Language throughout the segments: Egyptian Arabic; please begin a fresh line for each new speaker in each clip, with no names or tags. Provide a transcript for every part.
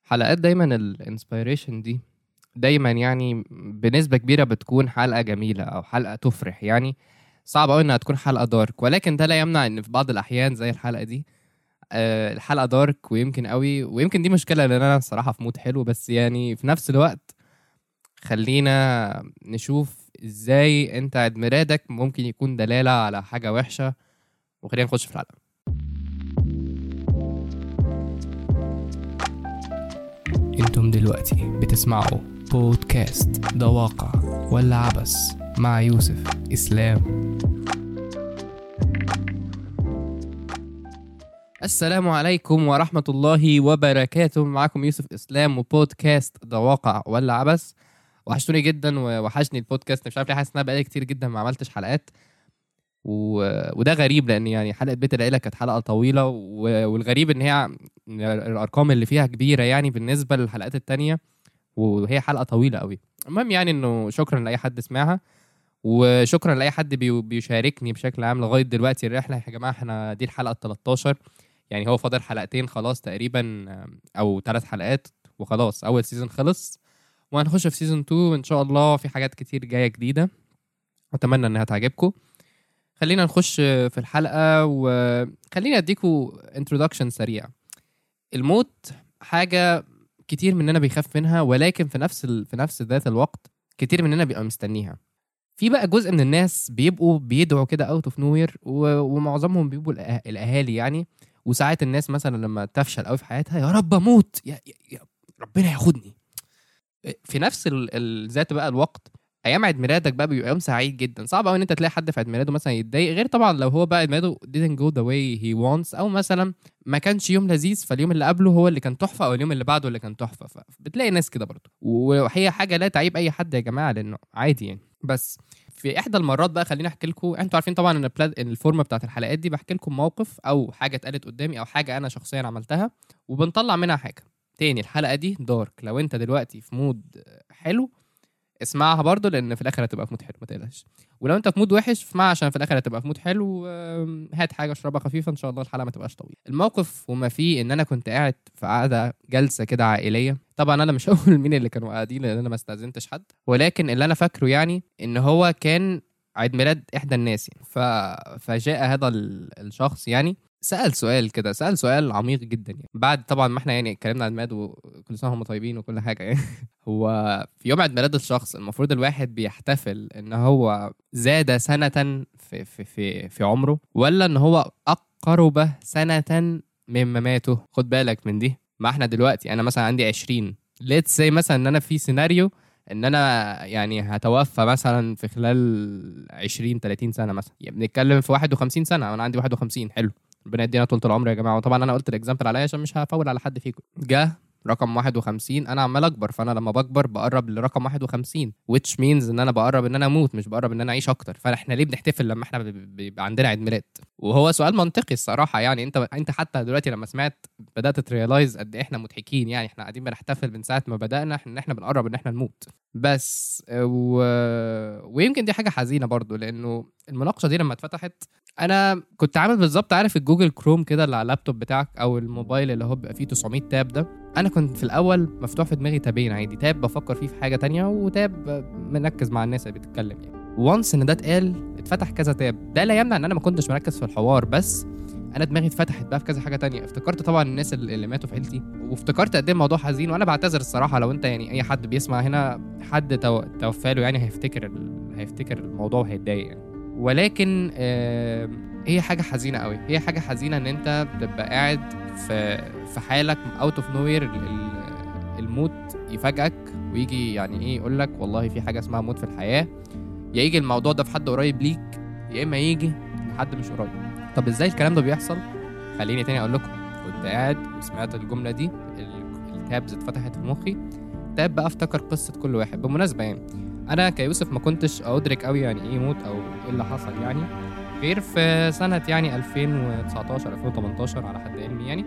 حلقات دايما الانسبيريشن دي دايما يعني بنسبة كبيرة بتكون حلقة جميلة أو حلقة تفرح يعني صعب أوي إنها تكون حلقة دارك ولكن ده لا يمنع إن في بعض الأحيان زي الحلقة دي آه، الحلقة دارك ويمكن قوي ويمكن دي مشكلة لأن أنا الصراحة في مود حلو بس يعني في نفس الوقت خلينا نشوف إزاي أنت عيد ميلادك ممكن يكون دلالة على حاجة وحشة وخلينا نخش في الحلقة انتم دلوقتي بتسمعوا بودكاست ده واقع ولا عبس مع يوسف اسلام السلام عليكم ورحمة الله وبركاته معكم يوسف اسلام وبودكاست ده واقع ولا عبس وحشتوني جدا ووحشني البودكاست مش عارف ليه حاسس ان انا بقالي كتير جدا ما عملتش حلقات و... وده غريب لان يعني حلقه بيت العيله كانت حلقه طويله و... والغريب ان هي الارقام اللي فيها كبيره يعني بالنسبه للحلقات التانية وهي حلقه طويله قوي المهم يعني انه شكرا لاي حد سمعها وشكرا لاي حد بي... بيشاركني بشكل عام لغايه دلوقتي الرحله يا جماعه احنا دي الحلقه ال 13 يعني هو فاضل حلقتين خلاص تقريبا او ثلاث حلقات وخلاص اول سيزون خلص وهنخش في سيزون 2 وان شاء الله في حاجات كتير جايه جديده اتمنى انها تعجبكم خلينا نخش في الحلقة وخليني أديكوا انترودكشن سريع الموت حاجة كتير مننا بيخاف منها ولكن في نفس ال... في نفس ذات الوقت كتير مننا بيبقى مستنيها في بقى جزء من الناس بيبقوا بيدعوا كده اوت اوف نوير ومعظمهم بيبقوا الأه... الاهالي يعني وساعات الناس مثلا لما تفشل قوي في حياتها يا رب اموت يا... يا... يا ربنا ياخدني في نفس ال... ال... ذات بقى الوقت ايام عيد ميلادك بقى بيبقى يوم سعيد جدا صعب قوي ان انت تلاقي حد في عيد ميلاده مثلا يتضايق غير طبعا لو هو بقى عيد ميلاده didn't go the way he wants او مثلا ما كانش يوم لذيذ فاليوم اللي قبله هو اللي كان تحفه او اليوم اللي بعده اللي كان تحفه فبتلاقي ناس كده برضه وهي حاجه لا تعيب اي حد يا جماعه لانه عادي يعني بس في احدى المرات بقى خليني احكي لكم انتوا عارفين طبعا ان البلاد... الفورمه بتاعت الحلقات دي بحكي لكم موقف او حاجه اتقالت قدامي او حاجه انا شخصيا عملتها وبنطلع منها حاجه تاني الحلقه دي دارك لو انت دلوقتي في مود حلو اسمعها برضه لان في الاخر هتبقى في مود حلو ما تقلقش ولو انت في مود وحش اسمعها عشان في الاخر هتبقى في مود حلو هات حاجه اشربها خفيفه ان شاء الله الحلقه ما تبقاش طويله الموقف وما فيه ان انا كنت قاعد في قعده جلسه كده عائليه طبعا انا مش هقول مين اللي كانوا قاعدين لان انا ما استاذنتش حد ولكن اللي انا فاكره يعني ان هو كان عيد ميلاد احدى الناس يعني ف... فجاء هذا الشخص يعني سأل سؤال كده سأل سؤال عميق جدا يعني بعد طبعا ما احنا يعني اتكلمنا عن الميلاد وكل سنه هم طيبين وكل حاجه يعني هو في يوم عيد ميلاد الشخص المفروض الواحد بيحتفل ان هو زاد سنه في في في, في عمره ولا ان هو اقرب سنه من مماته خد بالك من دي ما احنا دلوقتي انا مثلا عندي 20 ليتس سي مثلا ان انا في سيناريو ان انا يعني هتوفى مثلا في خلال 20 30 سنه مثلا يعني بنتكلم في 51 سنه وانا عندي 51 حلو ربنا يدينا طول العمر يا جماعه وطبعا انا قلت الاكزامبل عليا عشان مش هفول على حد فيكم جه رقم 51 انا عمال اكبر فانا لما بكبر بقرب لرقم 51 which means ان انا بقرب ان انا اموت مش بقرب ان انا اعيش اكتر فاحنا ليه بنحتفل لما احنا بيبقى عندنا عيد ميلاد وهو سؤال منطقي الصراحه يعني انت انت حتى دلوقتي لما سمعت بدات تريلايز قد ايه احنا مضحكين يعني احنا قاعدين بنحتفل من ساعه ما بدانا ان احنا بنقرب ان احنا نموت بس و... ويمكن دي حاجه حزينه برضو لانه المناقشه دي لما اتفتحت انا كنت عامل بالظبط عارف الجوجل كروم كده اللي على اللابتوب بتاعك او الموبايل اللي هو بيبقى فيه 900 تاب ده انا كنت في الاول مفتوح في دماغي تابين عادي تاب بفكر فيه في حاجه تانية وتاب مركز مع الناس اللي بتتكلم يعني وانس ان ده اتقال اتفتح كذا تاب ده لا يمنع ان انا ما كنتش مركز في الحوار بس انا دماغي اتفتحت بقى في كذا حاجه تانية افتكرت طبعا الناس اللي ماتوا في عيلتي وافتكرت قد ايه الموضوع حزين وانا بعتذر الصراحه لو انت يعني اي حد بيسمع هنا حد تو... توفى له يعني هيفتكر ال... هيفتكر الموضوع وهيتضايق يعني ولكن آه هي حاجه حزينه قوي هي حاجه حزينه ان انت تبقى قاعد في في حالك اوت اوف نوير الموت يفاجئك ويجي يعني ايه يقول لك والله في حاجه اسمها موت في الحياه يا يجي الموضوع ده في حد قريب ليك يا اما يجي لحد مش قريب طب ازاي الكلام ده بيحصل خليني تاني اقول لكم كنت قاعد وسمعت الجمله دي التابز اتفتحت في مخي تاب بقى افتكر قصه كل واحد بالمناسبه يعني انا كيوسف ما كنتش ادرك قوي يعني ايه موت او ايه اللي حصل يعني غير في سنه يعني 2019 2018 على حد علمي يعني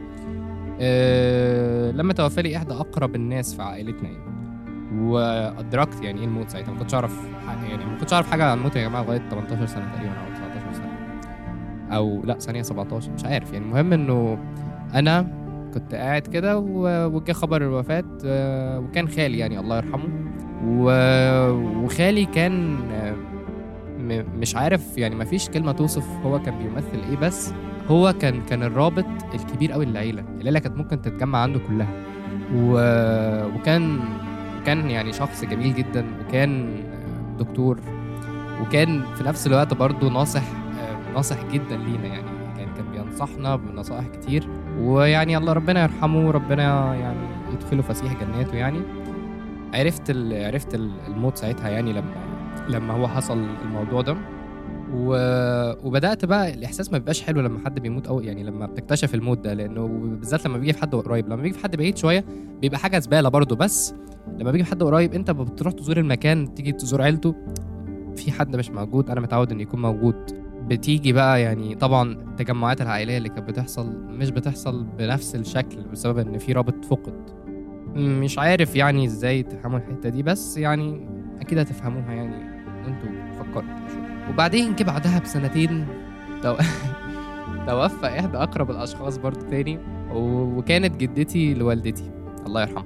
أه لما توفى لي احدى اقرب الناس في عائلتنا يعني وادركت يعني ايه الموت ساعتها ما كنتش اعرف يعني ما كنتش اعرف حاجه عن الموت يا جماعه لغايه 18 سنه تقريبا او 19 سنه او لا ثانيه 17 مش عارف يعني المهم انه انا كنت قاعد كده و- وجه خبر الوفاة آه، وكان خالي يعني الله يرحمه و- وخالي كان آه، م- مش عارف يعني ما فيش كلمة توصف هو كان بيمثل ايه بس هو كان كان الرابط الكبير قوي للعيلة العيلة كانت ممكن تتجمع عنده كلها و... وكان كان يعني شخص جميل جدا وكان دكتور وكان في نفس الوقت برضه ناصح آه، ناصح جدا لينا يعني كان كان بينصحنا بنصائح كتير ويعني الله ربنا يرحمه وربنا يعني يدخله فسيح جناته يعني عرفت ال... عرفت ال- الموت ساعتها يعني لما لما هو حصل الموضوع ده و... وبدات بقى الاحساس ما بيبقاش حلو لما حد بيموت قوي يعني لما بتكتشف الموت ده لانه بالذات لما بيجي في حد قريب لما بيجي في حد بعيد شويه بيبقى حاجه زباله برضه بس لما بيجي في حد قريب انت بتروح تزور المكان تيجي تزور عيلته في حد مش موجود انا متعود ان يكون موجود بتيجي بقى يعني طبعا التجمعات العائليه اللي كانت بتحصل مش بتحصل بنفس الشكل بسبب ان في رابط فقد مش عارف يعني ازاي تفهموا الحته دي بس يعني اكيد هتفهموها يعني وانتوا فكرتوا وبعدين جه بعدها بسنتين تو... توفى احدى اقرب الاشخاص برضه تاني و- وكانت جدتي لوالدتي الله يرحمها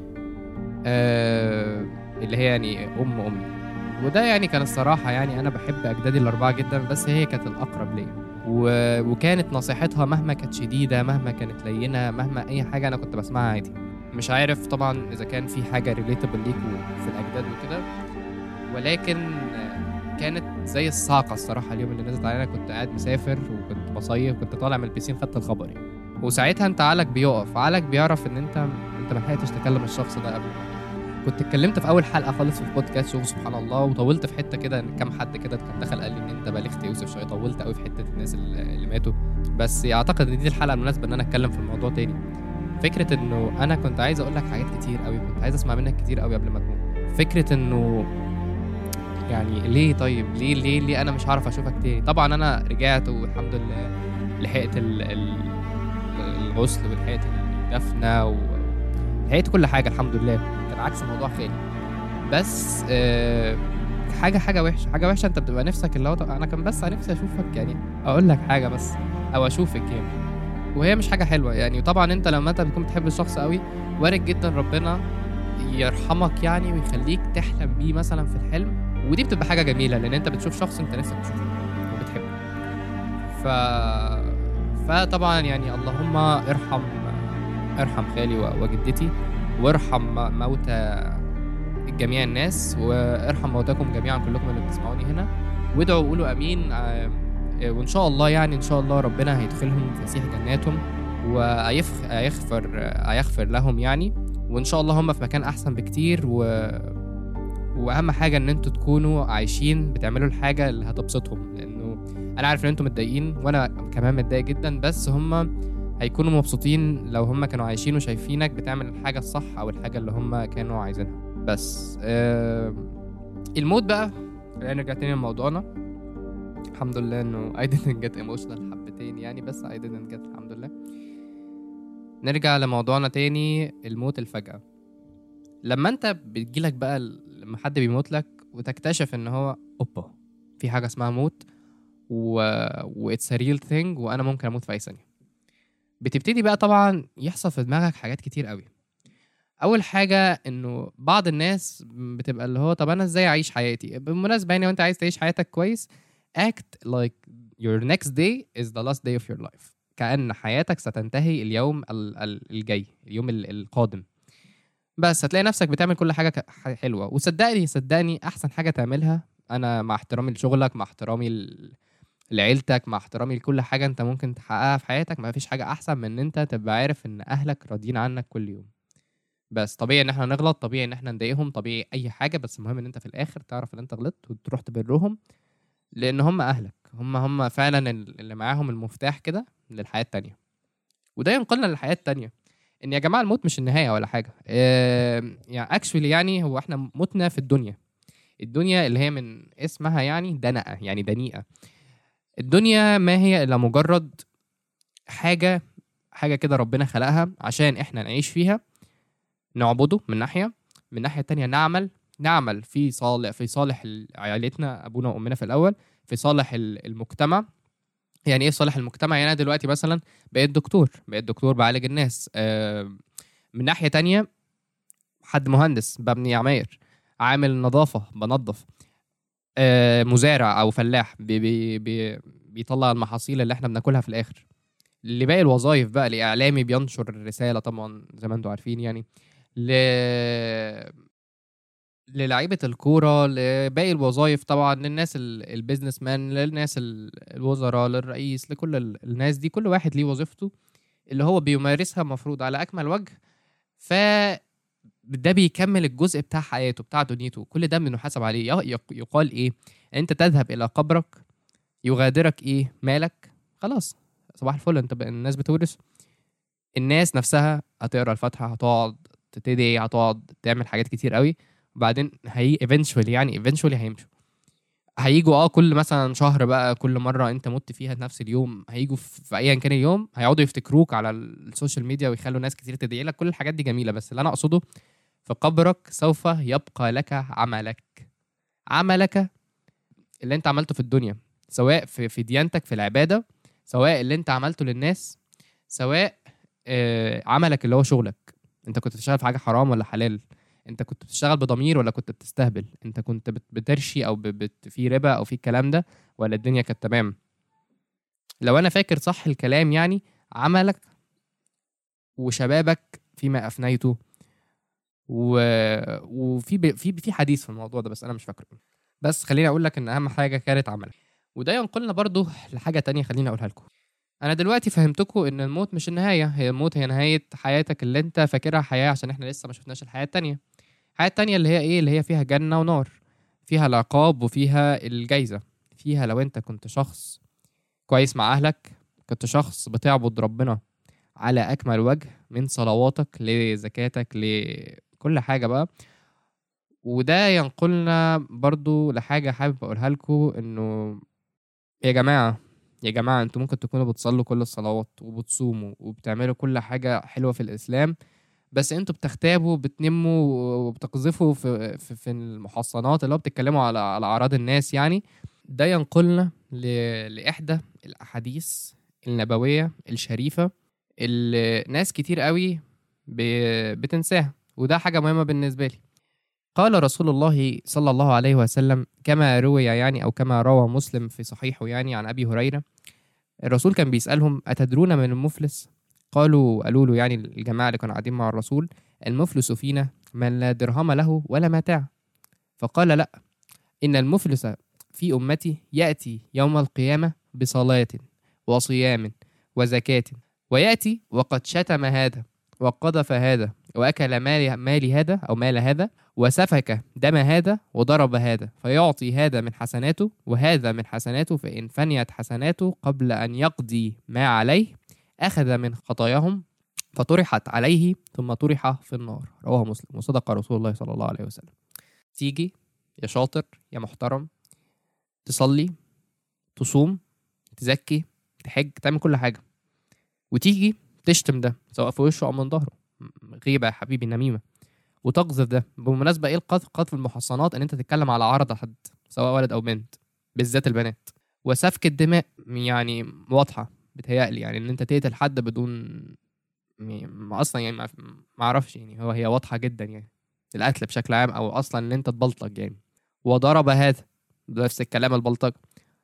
آه اللي هي يعني ام امي وده يعني كان الصراحه يعني انا بحب اجدادي الاربعه جدا بس هي كانت الاقرب ليا و... وكانت نصيحتها مهما كانت شديده مهما كانت لينه مهما اي حاجه انا كنت بسمعها عادي مش عارف طبعا اذا كان في حاجه ريليتابل ليكوا في الاجداد وكده ولكن آه، كانت زي الصاعقه الصراحه اليوم اللي نزلت علينا كنت قاعد مسافر وكنت بصيف كنت طالع من البيسين خدت الخبر يعني وساعتها انت عقلك بيقف عقلك بيعرف ان انت انت ما لحقتش تكلم الشخص ده قبل كنت اتكلمت في اول حلقه خالص في البودكاست شوف سبحان الله وطولت في حته كده إن كام حد كده كان دخل قال لي ان انت بالغت يا يوسف شويه طولت قوي في حته الناس اللي اللي ماتوا بس اعتقد ان دي الحلقه المناسبه ان انا اتكلم في الموضوع تاني فكره انه انا كنت عايز اقول لك حاجات كتير قوي كنت عايز اسمع منك كتير قوي قبل ما تموت فكره انه يعني ليه طيب ليه ليه ليه انا مش هعرف اشوفك تاني طبعا انا رجعت والحمد لله لحقت ال- ال- الغسل ولحقت الدفنه ولحقت كل حاجه الحمد لله كان عكس موضوع خالي بس آه حاجه حاجه وحشه حاجه وحشه انت بتبقى نفسك اللي هو طب انا كان بس نفسي اشوفك يعني اقول لك حاجه بس او اشوفك يعني وهي مش حاجه حلوه يعني وطبعا انت لما انت بتكون بتحب الشخص قوي وارد جدا ربنا يرحمك يعني ويخليك تحلم بيه مثلا في الحلم ودي بتبقى حاجه جميله لان انت بتشوف شخص انت نفسك تشوفه وبتحبه ف فطبعا يعني اللهم ارحم ارحم خالي و- وجدتي وارحم م- موتى جميع الناس وارحم موتاكم جميعا كلكم اللي بتسمعوني هنا وادعوا وقولوا امين آه، آه، وان شاء الله يعني ان شاء الله ربنا هيدخلهم فسيح جناتهم وهيغفر هيغفر لهم يعني وان شاء الله هم في مكان احسن بكتير و... واهم حاجه ان انتوا تكونوا عايشين بتعملوا الحاجه اللي هتبسطهم لانه انا عارف ان انتوا متضايقين وانا كمان متضايق جدا بس هم هيكونوا مبسوطين لو هم كانوا عايشين وشايفينك بتعمل الحاجه الصح او الحاجه اللي هم كانوا عايزينها بس آه الموت بقى خلينا نرجع تاني لموضوعنا الحمد لله انه I didn't get emotional حبتين يعني بس I didn't get الحمد لله نرجع لموضوعنا تاني الموت الفجأة لما انت بتجيلك بقى ال- لما حد بيموت لك وتكتشف ان هو اوبا في حاجة اسمها موت و و it's a real thing وانا ممكن اموت في اي ثانية بتبتدي بقى طبعا يحصل في دماغك حاجات كتير قوي اول حاجة انه بعض الناس بتبقى اللي هو طب انا ازاي اعيش حياتي بالمناسبة يعني وانت عايز تعيش حياتك كويس act like your next day is the last day of your life كأن حياتك ستنتهي اليوم ال- ال- الجاي اليوم ال- القادم بس هتلاقي نفسك بتعمل كل حاجة ك- ح- حلوة وصدقني صدقني أحسن حاجة تعملها أنا مع احترامي لشغلك مع احترامي ل- لعيلتك مع احترامي لكل حاجة أنت ممكن تحققها في حياتك ما فيش حاجة أحسن من إن أنت تبقى عارف إن أهلك راضيين عنك كل يوم بس طبيعي إن إحنا نغلط طبيعي إن إحنا نضايقهم طبيعي أي حاجة بس المهم إن أنت في الآخر تعرف إن أنت غلطت وتروح تبرهم لان هم اهلك هم هم فعلا اللي معاهم المفتاح كده للحياه التانية وده ينقلنا للحياه التانية ان يا جماعه الموت مش النهايه ولا حاجه آه يعني اكشولي يعني هو احنا متنا في الدنيا الدنيا اللي هي من اسمها يعني دنقه يعني دنيئه الدنيا ما هي الا مجرد حاجه حاجه كده ربنا خلقها عشان احنا نعيش فيها نعبده من ناحيه من الناحيه التانية نعمل نعمل في صالح في صالح ال- عائلتنا ابونا وامنا في الاول في صالح ال- المجتمع يعني ايه صالح المجتمع يعني انا دلوقتي مثلا بقيت دكتور بقيت دكتور بعالج الناس آه، من ناحيه تانية حد مهندس ببني عماير عامل نظافه بنظف آه، مزارع او فلاح بي بي بي بيطلع المحاصيل اللي احنا بناكلها في الاخر لباقي الوظائف بقى لاعلامي بينشر الرساله طبعا زي ما انتم عارفين يعني ل للعيبه الكوره لباقي الوظائف طبعا للناس ال- البيزنس مان للناس ال- الوزراء للرئيس لكل ال- الناس دي كل واحد ليه وظيفته اللي هو بيمارسها مفروض على اكمل وجه ف ده بيكمل الجزء بتاع حياته بتاع دنيته كل ده بنحاسب عليه يق- يق- يقال ايه انت تذهب الى قبرك يغادرك ايه مالك خلاص صباح الفل انت بقى الناس بتورث الناس نفسها هتقرا الفاتحه هتقعد تدعي هتقعد تعمل حاجات كتير قوي وبعدين هي eventually يعني eventually هيمشوا هيجوا اه كل مثلا شهر بقى كل مره انت مت فيها نفس اليوم هيجوا في في ايا كان اليوم هيقعدوا يفتكروك على السوشيال ميديا ويخلوا ناس كتير تدعي لك كل الحاجات دي جميله بس اللي انا اقصده في قبرك سوف يبقى لك عملك عملك اللي انت عملته في الدنيا سواء في في ديانتك في العباده سواء اللي انت عملته للناس سواء آه، عملك اللي هو شغلك انت كنت بتشتغل في حاجه حرام ولا حلال انت كنت بتشتغل بضمير ولا كنت بتستهبل انت كنت بت- بترشي او ب- بت في ربا او في الكلام ده ولا الدنيا كانت تمام لو انا فاكر صح الكلام يعني عملك وشبابك فيما افنيته و... وفي ب... في في حديث في الموضوع ده بس انا مش فاكره بس خليني اقول لك ان اهم حاجه كانت عملك وده ينقلنا برضو لحاجه تانية خليني اقولها لكم انا دلوقتي فهمتكم ان الموت مش النهايه هي الموت هي نهايه حياتك اللي انت فاكرها حياه عشان احنا لسه ما شفناش الحياه التانية الحياه التانية اللي هي ايه اللي هي فيها جنه ونار فيها العقاب وفيها الجايزه فيها لو انت كنت شخص كويس مع اهلك كنت شخص بتعبد ربنا على اكمل وجه من صلواتك لزكاتك لكل حاجه بقى وده ينقلنا برضو لحاجه حابب اقولها لكم انه يا جماعه يا جماعه انتوا ممكن تكونوا بتصلوا كل الصلوات وبتصوموا وبتعملوا كل حاجه حلوه في الاسلام بس انتوا بتغتابوا بتنموا وبتقذفوا في, في, في المحصنات اللي هو بتتكلموا على على اعراض الناس يعني ده ينقلنا ل... لاحدى الاحاديث النبويه الشريفه اللي ناس كتير قوي ب... بتنساها وده حاجه مهمه بالنسبه لي قال رسول الله صلى الله عليه وسلم كما روي يعني او كما روى مسلم في صحيحه يعني عن ابي هريره الرسول كان بيسالهم اتدرون من المفلس قالوا قالوا له يعني الجماعه اللي كانوا قاعدين مع الرسول المفلس فينا من لا درهم له ولا متاع فقال لا ان المفلس في امتي ياتي يوم القيامه بصلاه وصيام وزكاه وياتي وقد شتم هذا وقذف هذا واكل مال مال هذا او مال هذا وسفك دم هذا وضرب هذا فيعطي هذا من حسناته وهذا من حسناته فإن فنيت حسناته قبل أن يقضي ما عليه أخذ من خطاياهم فطرحت عليه ثم طرح في النار رواه مسلم وصدق رسول الله صلى الله عليه وسلم تيجي يا شاطر يا محترم تصلي تصوم تزكي تحج تعمل كل حاجة وتيجي تشتم ده سواء في وشه أو من ظهره غيبة يا حبيبي نميمة وتقذف ده بالمناسبه ايه القذف قذف المحصنات ان انت تتكلم على عرض حد سواء ولد او بنت بالذات البنات وسفك الدماء يعني واضحه بتهيألي يعني ان انت تقتل حد بدون يعني ما اصلا يعني ما ما اعرفش يعني هو هي واضحه جدا يعني القتل بشكل عام او اصلا ان انت تبلطج يعني وضرب هذا نفس الكلام البلطج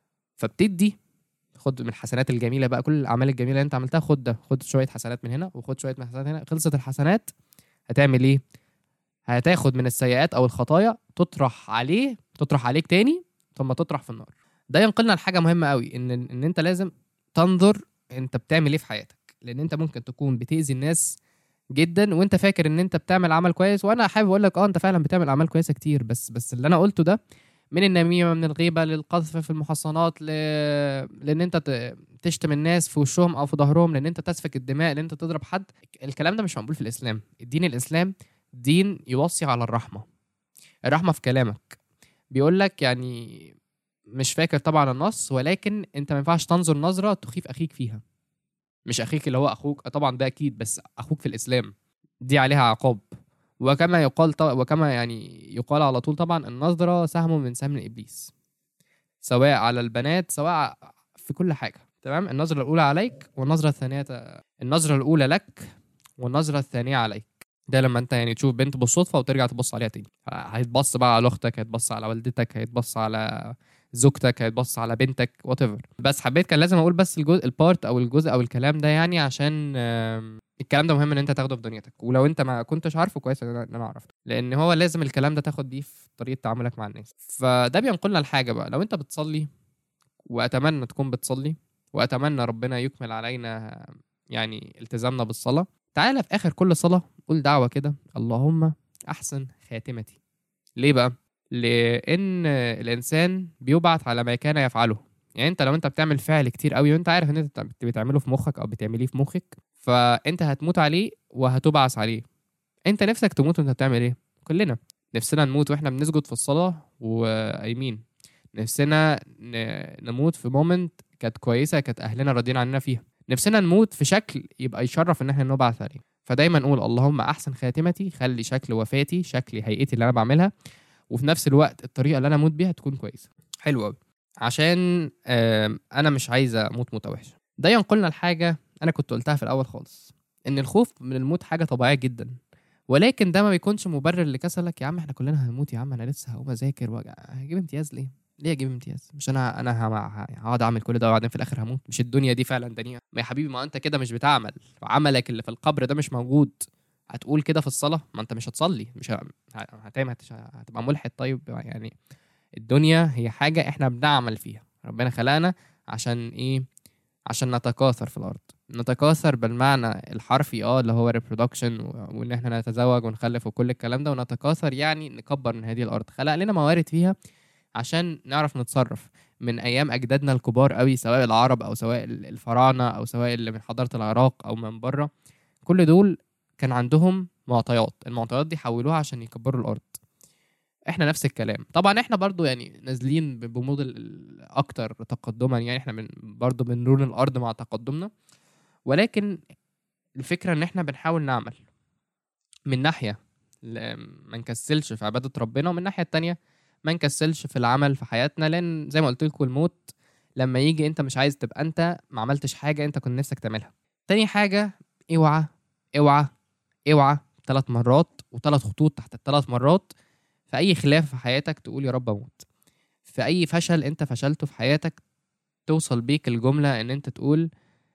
فبتدي خد من الحسنات الجميله بقى كل الاعمال الجميله اللي انت عملتها خد ده خد شويه حسنات من هنا وخد شويه من حسنات هنا خلصت الحسنات هتعمل ايه هتاخد من السيئات او الخطايا تطرح عليه تطرح عليك تاني ثم تطرح في النار ده ينقلنا لحاجه مهمه قوي ان ان انت لازم تنظر انت بتعمل ايه في حياتك لان انت ممكن تكون بتاذي الناس جدا وانت فاكر ان انت بتعمل عمل كويس وانا حابب اقول لك اه انت فعلا بتعمل اعمال كويسه كتير بس بس اللي انا قلته ده من النميمه من الغيبه للقذف في المحصنات ل... لان انت ت... تشتم الناس في وشهم او في ظهرهم لان انت تسفك الدماء لان انت تضرب حد الكلام ده مش مقبول في الاسلام الدين الاسلام دين يوصي على الرحمه الرحمه في كلامك بيقول لك يعني مش فاكر طبعا النص ولكن انت ما ينفعش تنظر نظره تخيف اخيك فيها مش اخيك اللي هو اخوك طبعا ده اكيد بس اخوك في الاسلام دي عليها عقاب وكما يقال ط... وكما يعني يقال على طول طبعا النظره سهم من سهم ابليس سواء على البنات سواء في كل حاجه تمام النظره الاولى عليك والنظره الثانيه النظره الاولى لك والنظره الثانيه عليك ده لما انت يعني تشوف بنت بالصدفه وترجع تبص عليها تاني هيتبص بقى على اختك هيتبص على والدتك هيتبص على زوجتك هيتبص على بنتك وات بس حبيت كان لازم اقول بس الجزء البارت او الجزء او الكلام ده يعني عشان آم، الكلام ده مهم ان انت تاخده في دنيتك ولو انت ما كنتش عارفه كويس ان انا إن أنا عرفته لان هو لازم الكلام ده تاخد بيه في طريقه تعاملك مع الناس فده بينقلنا لحاجه بقى لو انت بتصلي واتمنى تكون بتصلي واتمنى ربنا يكمل علينا يعني التزامنا بالصلاه تعالى في اخر كل صلاه قول دعوه كده اللهم احسن خاتمتي ليه بقى لان الانسان بيبعث على ما كان يفعله يعني انت لو انت بتعمل فعل كتير قوي وانت عارف ان انت بت- بتعمله في مخك او بتعمليه في مخك فانت هتموت عليه وهتبعث عليه انت نفسك تموت وانت بتعمل ايه كلنا نفسنا نموت واحنا بنسجد في الصلاه وقايمين نفسنا ن- نموت في مومنت كانت كويسه كانت اهلنا راضيين عننا فيها نفسنا نموت في شكل يبقى يشرف ان احنا نبعث عليه فدايما نقول اللهم احسن خاتمتي خلي شكل وفاتي شكل هيئتي اللي انا بعملها وفي نفس الوقت الطريقه اللي انا اموت بيها تكون كويسه حلو قوي عشان آم، انا مش عايزه اموت موته وحشه ده ينقلنا لحاجه انا كنت قلتها في الاول خالص ان الخوف من الموت حاجه طبيعيه جدا ولكن ده ما بيكونش مبرر لكسلك يا عم احنا كلنا هنموت يا عم انا لسه هقوم اذاكر وأجي- هجيب امتياز ليه ليه اجيب امتياز مش انا انا هم- ه- هقعد اعمل كل ده وبعدين في الاخر هموت مش الدنيا دي فعلا دنيا ما يا حبيبي ما انت كده مش بتعمل عملك اللي في القبر ده مش موجود هتقول كده في الصلاه ما انت مش هتصلي مش ه- هتعمل هتش- هتبقى ملحد طيب يعني الدنيا هي حاجه احنا بنعمل فيها ربنا خلقنا عشان ايه عشان نتكاثر في الارض نتكاثر بالمعنى الحرفي اه اللي هو reproduction و- وان احنا نتزوج ونخلف وكل الكلام ده ونتكاثر يعني نكبر من هذه الارض خلق لنا موارد فيها عشان نعرف نتصرف من ايام اجدادنا الكبار قوي سواء العرب او سواء ال- الفراعنه او سواء اللي من حضاره العراق او من بره كل دول كان عندهم معطيات المعطيات دي حولوها عشان يكبروا الارض احنا نفس الكلام طبعا احنا برضو يعني نازلين ب- بموديل اكتر تقدما يعني احنا من برضو بنرون الارض مع تقدمنا ولكن الفكره ان احنا بنحاول نعمل من ناحيه ل- ما نكسلش في عباده ربنا ومن الناحيه التانية ما نكسلش في العمل في حياتنا لان زي ما قلت لكم الموت لما يجي انت مش عايز تبقى انت ما عملتش حاجه انت كنت نفسك تعملها تاني حاجه اوعى اوعى اوعى ثلاث مرات وثلاث خطوط تحت الثلاث مرات في اي خلاف في حياتك تقول يا رب اموت في اي فشل انت فشلته في حياتك توصل بيك الجمله ان انت تقول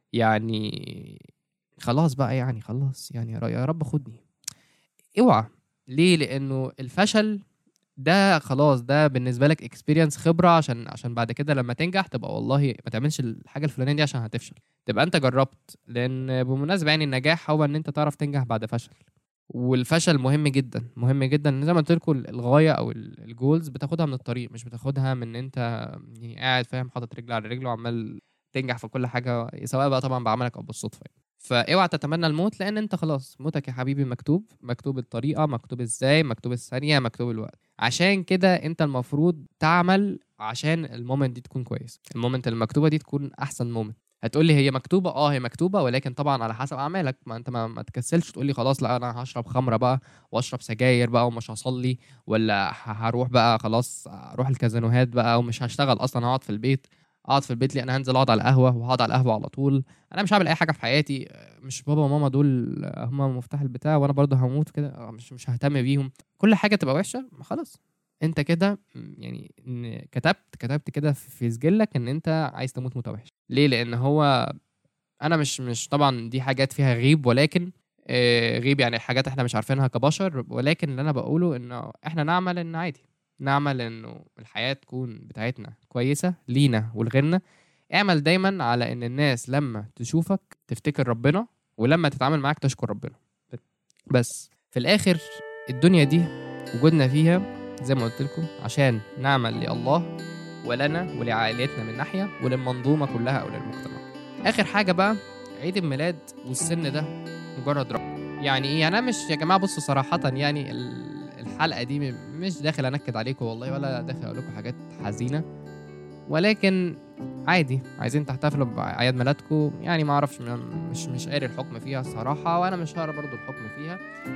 يعني خلاص بقى يعني خلاص يعني يا ر- يا رب خدني اوعى ليه لانه الفشل ده خلاص ده بالنسبه لك اكسبيرينس خبره عشان عشان بعد كده لما تنجح تبقى والله ما تعملش الحاجه الفلانيه دي عشان هتفشل تبقى انت جربت لان بالمناسبه يعني النجاح هو ان انت تعرف تنجح بعد فشل والفشل مهم جدا مهم جدا زي ما قلت لكم الغايه او ال- الجولز بتاخدها من الطريق مش بتاخدها من ان انت يعني قاعد فاهم حاطط رجل على رجل وعمال تنجح في كل حاجه سواء بقى طبعا بعملك او بالصدفه يعني. فاوعى تتمنى الموت لان انت خلاص موتك يا حبيبي مكتوب مكتوب الطريقه مكتوب ازاي مكتوب الثانيه مكتوب الوقت عشان كده انت المفروض تعمل عشان المومنت دي تكون كويس المومنت المكتوبه دي تكون احسن مومنت هتقول لي هي مكتوبه اه هي مكتوبه ولكن طبعا على حسب اعمالك ما انت ما, ما تكسلش تقول لي خلاص لا انا هشرب خمره بقى واشرب سجاير بقى ومش هصلي ولا ه- هروح بقى خلاص اروح الكازينوهات بقى ومش هشتغل اصلا هقعد في البيت اقعد في البيت ليه انا هنزل اقعد على القهوه وهقعد على القهوه على طول انا مش هعمل اي حاجه في حياتي مش بابا وماما دول هم مفتاح البتاع وانا برضه هموت كده مش مش ههتم بيهم كل حاجه تبقى وحشه ما خلاص انت كده م، يعني إن كتبت كتبت كده في سجلك ان انت عايز تموت موته وحشه ليه لان هو انا مش مش طبعا دي حاجات فيها غيب ولكن آه، غيب يعني حاجات احنا مش عارفينها كبشر ولكن اللي انا بقوله انه احنا نعمل ان عادي نعمل انه الحياه تكون بتاعتنا كويسه لينا ولغيرنا اعمل دايما على ان الناس لما تشوفك تفتكر ربنا ولما تتعامل معاك تشكر ربنا بس في الاخر الدنيا دي وجودنا فيها زي ما قلت لكم عشان نعمل لله ولنا ولعائلتنا من ناحيه وللمنظومه كلها او للمجتمع اخر حاجه بقى عيد الميلاد والسن ده مجرد رقم يعني ايه يعني انا مش يا جماعه بصوا صراحه يعني ال- الحلقه دي م- مش داخل انكد عليكم والله ولا داخل اقول لكم حاجات حزينه ولكن عادي عايزين تحتفلوا باعياد ميلادكم يعني ما اعرفش م- مش مش قاري الحكم فيها صراحه وانا مش هقرا برضو الحكم فيها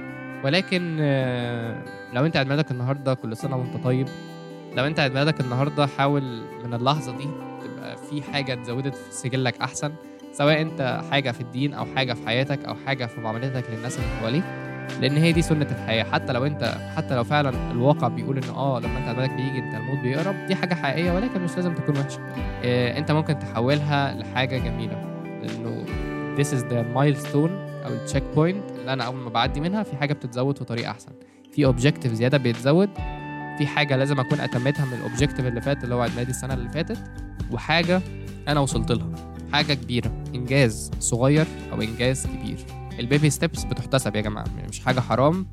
ولكن آه، لو انت عيد ميلادك النهارده كل سنه وانت طيب لو انت عيد ميلادك النهارده حاول من اللحظه دي تبقى في حاجه اتزودت في سجلك احسن سواء انت حاجه في الدين او حاجه في حياتك او حاجه في معاملتك للناس اللي حواليك لان هي دي سنه الحياه حتى لو انت حتى لو فعلا الواقع بيقول ان اه لما انت عمالك بيجي انت الموت بيقرب دي حاجه حقيقيه ولكن مش لازم تكون وحشه اه انت ممكن تحولها لحاجه جميله لانه this is the milestone او التشيك بوينت اللي انا اول ما بعدي منها في حاجه بتتزود في طريق احسن في اوبجيكتيف زياده بيتزود في حاجه لازم اكون اتمتها من الاوبجيكتيف اللي فات اللي هو عيد ميلادي السنه اللي فاتت وحاجه انا وصلت لها حاجه كبيره انجاز صغير او انجاز كبير البيبي ستيبس بتحتسب يا جماعه مش حاجه حرام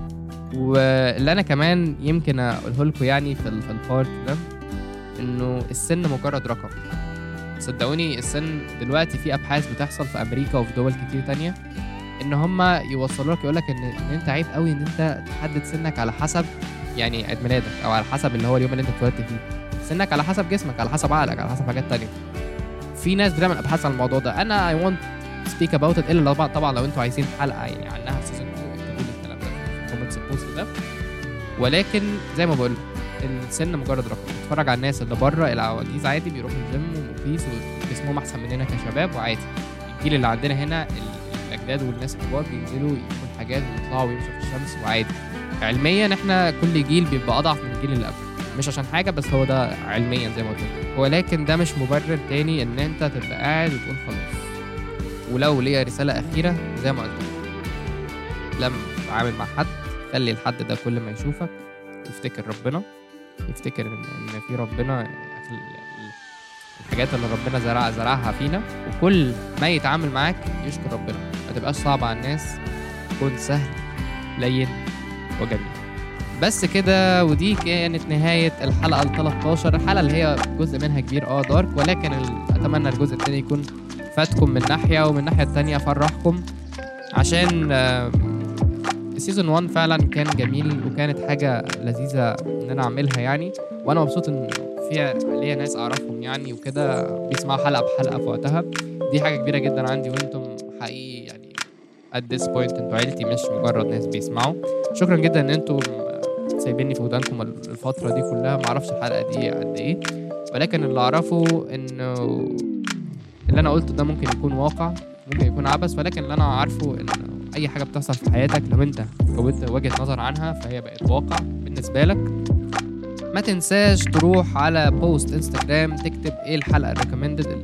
واللي انا كمان يمكن اقوله لكم يعني في ال- في البارت ده انه السن مجرد رقم صدقوني السن دلوقتي في ابحاث بتحصل في امريكا وفي دول كتير تانية ان هم يوصلوا لك يقول لك ان ان انت عيب قوي ان انت تحدد سنك على حسب يعني عيد ميلادك او على حسب اللي هو اليوم اللي انت اتولدت فيه سنك على حسب جسمك على حسب عقلك على حسب حاجات تانية في ناس بتعمل ابحاث عن الموضوع ده انا اي ونت سبيك اباوت ات الا طبعا طبعا لو انتوا عايزين حلقه يعني عنها في سيزون 2 اكتبوا لي الكلام ده في الكومنتس البوست ده ولكن زي ما بقول السن مجرد رقم اتفرج على الناس اللي بره العواجيز عادي بيروحوا الجيم ومقيس وجسمهم احسن مننا كشباب وعادي الجيل اللي عندنا هنا ال- الاجداد والناس الكبار بينزلوا يجيبوا حاجات ويطلعوا ويمشوا في الشمس وعادي علميا احنا كل جيل بيبقى اضعف من الجيل اللي قبله مش عشان حاجه بس هو ده علميا زي ما قلت لكم ولكن ده مش مبرر تاني ان انت تبقى قاعد وتقول خلاص ولو ليا رساله اخيره زي ما قلت لكم لما تتعامل مع حد خلي الحد ده كل ما يشوفك يفتكر ربنا يفتكر ان إن في ربنا ال- ال- الحاجات اللي ربنا زرع زرعها فينا وكل ما يتعامل معاك يشكر ربنا ما تبقاش صعب على الناس كن سهل لين وجميل بس كده ودي كانت نهاية الحلقة ال 13 الحلقة اللي هي جزء منها كبير اه دارك ولكن ال- أتمنى الجزء التاني يكون فاتكم من ناحية ومن الناحية التانية فرحكم عشان آم، السيزون 1 فعلا كان جميل وكانت حاجة لذيذة إن أنا أعملها يعني وأنا مبسوط إن فيها ليا ناس أعرفهم يعني وكده بيسمعوا حلقة بحلقة في وقتها دي حاجة كبيرة جدا عندي وأنتم حقيقي يعني at this point انتوا عيلتي مش مجرد ناس بيسمعوا شكرا جدا ان انتم سايبيني في ودانكم الفترة دي كلها معرفش الحلقة دي قد ايه ولكن اللي اعرفه انه اللي انا قلته ده ممكن يكون واقع ممكن يكون عبث ولكن اللي انا عارفه ان اي حاجة بتحصل في حياتك لو انت كونت وجهة نظر عنها فهي بقت واقع بالنسبة لك ما تنساش تروح على بوست انستجرام تكتب ايه الحلقة الريكومندد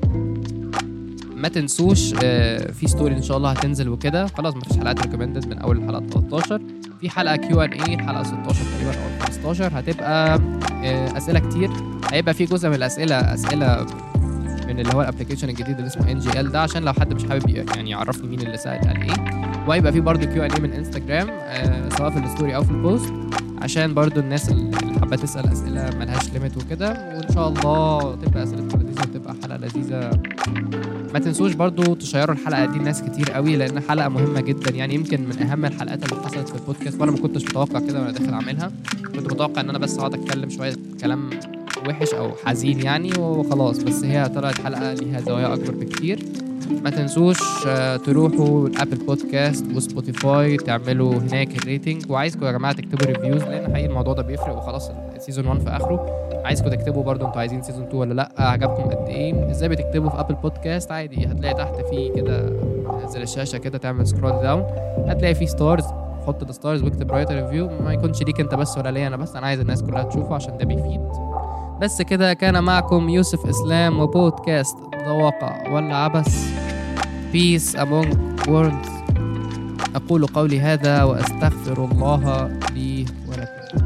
ما تنسوش آه، في ستوري ان شاء الله هتنزل وكده خلاص مفيش حلقات ريكومندد من اول الحلقه 13 في حلقه كيو ان اي الحلقه 16 تقريبا او 15 هتبقى آه، اسئله كتير هيبقى في جزء من الاسئله اسئله من اللي هو الابلكيشن الجديد اللي اسمه ان جي ال ده عشان لو حد مش حابب ي- يعني يعرفني مين اللي سال قال ايه وهيبقى في برضه كيو ان اي من انستجرام آه، سواء في الستوري او في البوست عشان برضو الناس اللي حابه تسال اسئله ملهاش ليميت وكده وان شاء الله تبقى اسئلتكم لذيذه وتبقى حلقه لذيذه ما تنسوش برضو تشيروا الحلقه دي لناس كتير قوي لان حلقه مهمه جدا يعني يمكن من اهم الحلقات اللي حصلت في البودكاست وانا ما كنتش متوقع كده وانا داخل اعملها كنت متوقع ان انا بس اقعد اتكلم شويه كلام وحش او حزين يعني وخلاص بس هي طلعت حلقه ليها زوايا اكبر بكتير ما تنسوش آه، تروحوا ابل بودكاست وسبوتيفاي تعملوا هناك الريتنج وعايزكم يا جماعه تكتبوا ريفيوز لان حقيقي الموضوع ده بيفرق وخلاص السيزون 1 في اخره عايزكم تكتبوا برضو انتوا عايزين سيزون 2 ولا لا عجبكم قد ايه ازاي بتكتبوا في ابل بودكاست عادي هتلاقي تحت في كده نزل الشاشه كده تعمل سكرول داون هتلاقي في ستارز حط الستارز واكتب رايت ريفيو ما يكونش ليك انت بس ولا ليا انا بس انا عايز الناس كلها تشوفه عشان ده بيفيد بس كده كان معكم يوسف اسلام وبودكاست ذا واقع ولا عبث Peace among worlds أقول قولي هذا وأستغفر الله لي ولكم